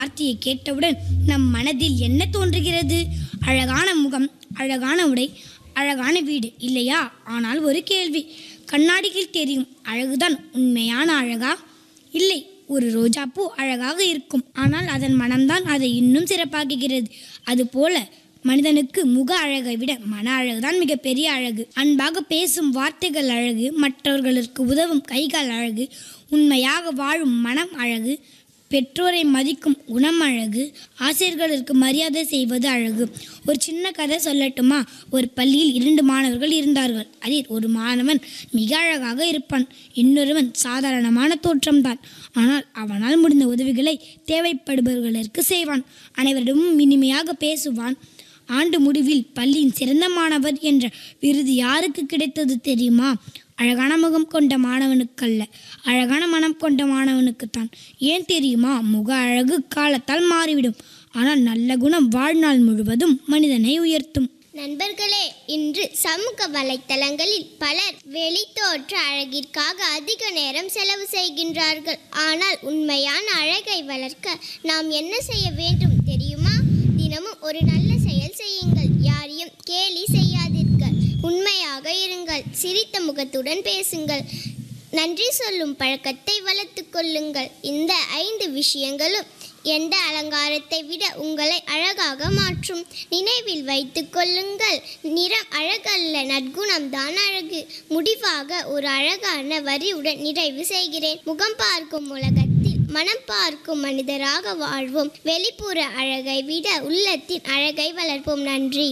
வார்த்தையை கேட்டவுடன் நம் மனதில் என்ன தோன்றுகிறது அழகான முகம் அழகான உடை அழகான வீடு இல்லையா ஆனால் ஒரு கேள்வி கண்ணாடியில் தெரியும் அழகுதான் உண்மையான அழகா இல்லை ஒரு ரோஜாப்பூ அழகாக இருக்கும் ஆனால் அதன் மனம்தான் அதை இன்னும் சிறப்பாக்குகிறது அதுபோல மனிதனுக்கு முக அழகை விட மன அழகுதான் மிகப்பெரிய அழகு அன்பாக பேசும் வார்த்தைகள் அழகு மற்றவர்களுக்கு உதவும் கைகள் அழகு உண்மையாக வாழும் மனம் அழகு பெற்றோரை மதிக்கும் குணம் அழகு ஆசிரியர்களுக்கு மரியாதை செய்வது அழகு ஒரு சின்ன கதை சொல்லட்டுமா ஒரு பள்ளியில் இரண்டு மாணவர்கள் இருந்தார்கள் அதில் ஒரு மாணவன் மிக அழகாக இருப்பான் இன்னொருவன் சாதாரணமான தோற்றம்தான் ஆனால் அவனால் முடிந்த உதவிகளை தேவைப்படுபவர்களுக்கு செய்வான் அனைவரிடமும் இனிமையாக பேசுவான் ஆண்டு முடிவில் பள்ளியின் சிறந்த மாணவர் என்ற விருது யாருக்கு கிடைத்தது தெரியுமா அழகான முகம் கொண்ட மாணவனுக்கல்ல அழகான மனம் கொண்ட மாணவனுக்குத்தான் ஏன் தெரியுமா முக அழகு காலத்தால் மாறிவிடும் ஆனால் நல்ல குணம் வாழ்நாள் முழுவதும் மனிதனை உயர்த்தும் நண்பர்களே இன்று சமூக வலைத்தளங்களில் பலர் வெளித்தோற்ற அழகிற்காக அதிக நேரம் செலவு செய்கின்றார்கள் ஆனால் உண்மையான அழகை வளர்க்க நாம் என்ன செய்ய வேண்டும் தெரியுமா தினமும் ஒரு நல்ல செயல் செய்யுங்கள் யாரையும் கேலி செய்யாதீர்கள் உண்மையாக இருங்கள் சிரித்த முகத்துடன் பேசுங்கள் நன்றி சொல்லும் பழக்கத்தை வளர்த்துக் கொள்ளுங்கள் இந்த ஐந்து விஷயங்களும் எந்த அலங்காரத்தை விட உங்களை அழகாக மாற்றும் நினைவில் வைத்துக் கொள்ளுங்கள் நிறம் அழகல்ல நற்குணம்தான் அழகு முடிவாக ஒரு அழகான வரியுடன் நிறைவு செய்கிறேன் முகம் பார்க்கும் உலகத்தில் மனம் பார்க்கும் மனிதராக வாழ்வோம் வெளிப்புற அழகை விட உள்ளத்தின் அழகை வளர்ப்போம் நன்றி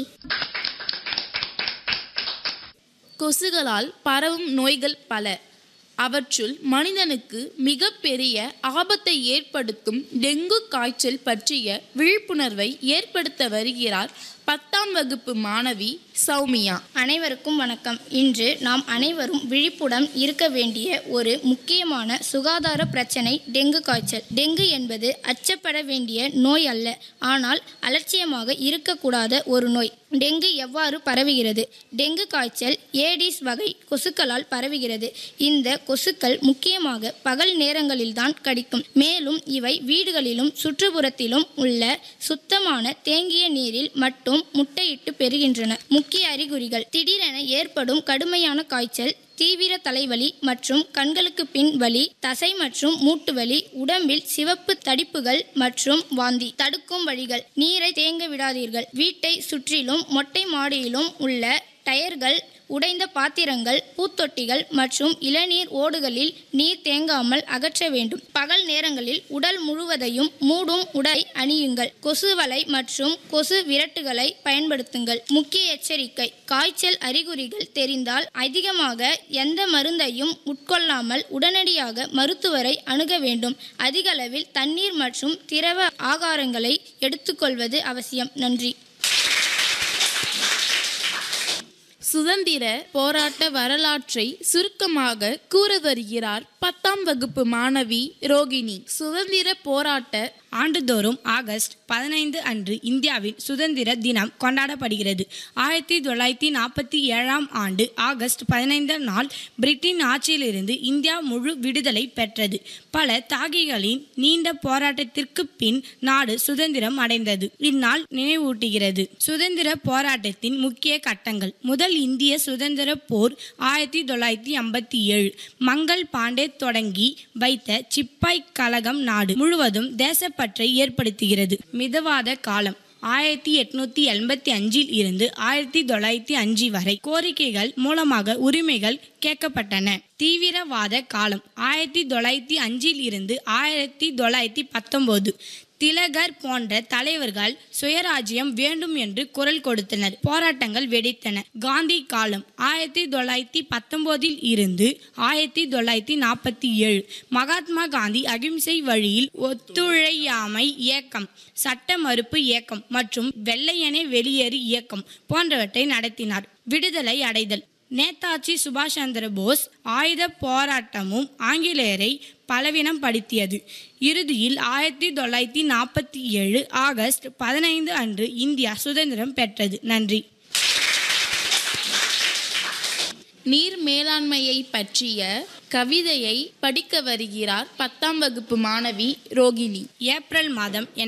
கொசுகளால் பரவும் நோய்கள் பல அவற்றுள் மனிதனுக்கு மிகப்பெரிய ஆபத்தை ஏற்படுத்தும் டெங்கு காய்ச்சல் பற்றிய விழிப்புணர்வை ஏற்படுத்த வருகிறார் பத்தாம் வகுப்பு மாணவி சௌமியா அனைவருக்கும் வணக்கம் இன்று நாம் அனைவரும் விழிப்புடன் இருக்க வேண்டிய ஒரு முக்கியமான சுகாதார பிரச்சனை டெங்கு காய்ச்சல் டெங்கு என்பது அச்சப்பட வேண்டிய நோய் அல்ல ஆனால் அலட்சியமாக இருக்கக்கூடாத ஒரு நோய் டெங்கு எவ்வாறு பரவுகிறது டெங்கு காய்ச்சல் ஏடிஸ் வகை கொசுக்களால் பரவுகிறது இந்த கொசுக்கள் முக்கியமாக பகல் நேரங்களில்தான் கடிக்கும் மேலும் இவை வீடுகளிலும் சுற்றுப்புறத்திலும் உள்ள சுத்தமான தேங்கிய நீரில் மட்டும் முட்டையிட்டு பெறுகின்றன முக்கிய அறிகுறிகள் திடீரென ஏற்படும் கடுமையான காய்ச்சல் தீவிர தலைவலி மற்றும் கண்களுக்கு பின் வலி தசை மற்றும் மூட்டு வலி உடம்பில் சிவப்பு தடிப்புகள் மற்றும் வாந்தி தடுக்கும் வழிகள் நீரை தேங்க விடாதீர்கள் வீட்டை சுற்றிலும் மொட்டை மாடியிலும் உள்ள டயர்கள் உடைந்த பாத்திரங்கள் பூத்தொட்டிகள் மற்றும் இளநீர் ஓடுகளில் நீர் தேங்காமல் அகற்ற வேண்டும் பகல் நேரங்களில் உடல் முழுவதையும் மூடும் உடை அணியுங்கள் கொசு வலை மற்றும் கொசு விரட்டுகளை பயன்படுத்துங்கள் முக்கிய எச்சரிக்கை காய்ச்சல் அறிகுறிகள் தெரிந்தால் அதிகமாக எந்த மருந்தையும் உட்கொள்ளாமல் உடனடியாக மருத்துவரை அணுக வேண்டும் அதிகளவில் தண்ணீர் மற்றும் திரவ ஆகாரங்களை எடுத்துக்கொள்வது அவசியம் நன்றி சுதந்திர போராட்ட வரலாற்றை சுருக்கமாக கூற வருகிறார் பத்தாம் வகுப்பு மாணவி ரோகிணி சுதந்திர போராட்ட ஆண்டுதோறும் ஆகஸ்ட் பதினைந்து அன்று இந்தியாவின் சுதந்திர தினம் கொண்டாடப்படுகிறது ஆயிரத்தி தொள்ளாயிரத்தி நாற்பத்தி ஏழாம் ஆண்டு ஆகஸ்ட் பதினைந்தாம் நாள் பிரிட்டன் ஆட்சியிலிருந்து இந்தியா முழு விடுதலை பெற்றது பல தாகிகளின் நீண்ட போராட்டத்திற்கு பின் நாடு சுதந்திரம் அடைந்தது இந்நாள் நினைவூட்டுகிறது சுதந்திர போராட்டத்தின் முக்கிய கட்டங்கள் முதல் இந்திய சுதந்திர போர் ஆயிரத்தி தொள்ளாயிரத்தி ஐம்பத்தி ஏழு மங்கள் பாண்டே தொடங்கி வைத்த சிப்பாய் கழகம் நாடு முழுவதும் தேசப்பற்றை ஏற்படுத்துகிறது மிதவாத காலம் ஆயிரத்தி எட்நூத்தி எண்பத்தி அஞ்சில் இருந்து ஆயிரத்தி தொள்ளாயிரத்தி அஞ்சு வரை கோரிக்கைகள் மூலமாக உரிமைகள் கேட்கப்பட்டன தீவிரவாத காலம் ஆயிரத்தி தொள்ளாயிரத்தி அஞ்சில் இருந்து ஆயிரத்தி தொள்ளாயிரத்தி பத்தொன்பது திலகர் போன்ற தலைவர்கள் சுயராஜ்யம் வேண்டும் என்று குரல் கொடுத்தனர் போராட்டங்கள் வெடித்தன காந்தி காலம் ஆயிரத்தி தொள்ளாயிரத்தி பத்தொன்பதில் இருந்து ஆயிரத்தி தொள்ளாயிரத்தி நாற்பத்தி ஏழு மகாத்மா காந்தி அகிம்சை வழியில் ஒத்துழையாமை இயக்கம் சட்ட மறுப்பு இயக்கம் மற்றும் வெள்ளையனே வெளியேறு இயக்கம் போன்றவற்றை நடத்தினார் விடுதலை அடைதல் நேதாஜி சுபாஷ் சந்திர போஸ் ஆயுத போராட்டமும் ஆங்கிலேயரை பலவீனம் படுத்தியது இறுதியில் ஆயிரத்தி தொள்ளாயிரத்தி நாற்பத்தி ஏழு ஆகஸ்ட் பதினைந்து அன்று இந்தியா சுதந்திரம் பெற்றது நன்றி நீர் மேலாண்மையை பற்றிய கவிதையை படிக்க வருகிறார் பத்தாம் வகுப்பு மாணவி ரோகிணி ஏப்ரல் மாதம்